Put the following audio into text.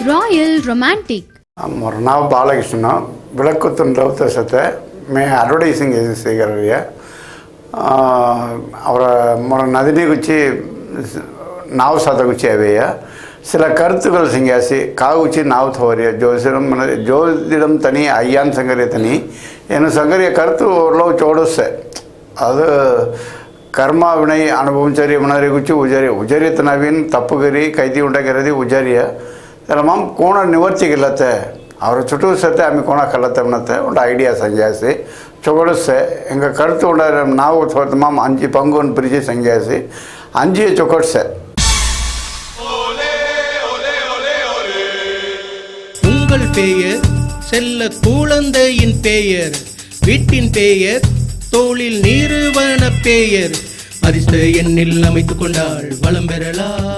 royal romantic ମୋର ନାଁ ବାଳକୃଷ୍ଣ ବିଳକୁତୁନ ରହୁತ ସତେ ମେ ଆଡ଼ଭର୍ଟାଇଜିଂ ଏଜେନ୍ସି କରିବେ ಅವರ ಮೊರ ನದಿನಿ ಗುಚ್ಚಿ ನಾವು ಸಾತ ಗುಚ್ಚಿ ಅವೆಯ சில கருத்துக்கள் சிங்காசி காவுச்சி நாவு தோறிய ஜோசிடம் மன ஜோதிடம் தனி ஐயான் சங்கரிய தனி ಏನು ಸಂಗರಿಯ ಕರ್ತು ಓರ್ಲವು ಚೋಡಿಸ್ತೆ ಅದು ಕರ್ಮ ವಿನಯ್ ಅನುಭವಿಂಚರಿ ಮನರಿ ಗುಚ್ಚಿ ಉಜರಿ ಉಜರಿತ ನವೀನ್ ತಪ್ಪುಗರಿ ಕೈದಿ ಉಂಟಾಗಿರೋದು ಉಜರಿಯ ಎಲ್ಲ ಮಾಮ್ ಕೋಣ ನಿವರ್ತಿಗಿಲ್ಲತ್ತೆ ಅವ್ರ ಚುಟು ಸತ್ತೆ ಆమె ಕೋಣ ಕಲ್ಲತ್ತೆ ಅನ್ನತ್ತೆ ಒಂದು ಐಡಿಯಾ ಸಂಜಾಯಿಸಿ ಚೊಗೊಳಿಸ್ತೆ ಹಿಂಗ ಕರ್ತು ಉಂಡ ನಾವು ತೋರ್ತು ಮಾಮ್ ಅಂಜಿ ಪಂಗುನ್ ಪ್ರಿಜಿ ಸಂಜಾಯಿಸಿ ಅಂಜಿ ಚೊಕೊಡ್ಸೆ உங்கள் பெயர் செல்ல குழந்தையின் பெயர் வீட்டின் பெயர் தொழில் நிறுவன பெயர் அதிர்ஷ்ட எண்ணில் அமைத்துக் கொண்டால் வளம் பெறலாம்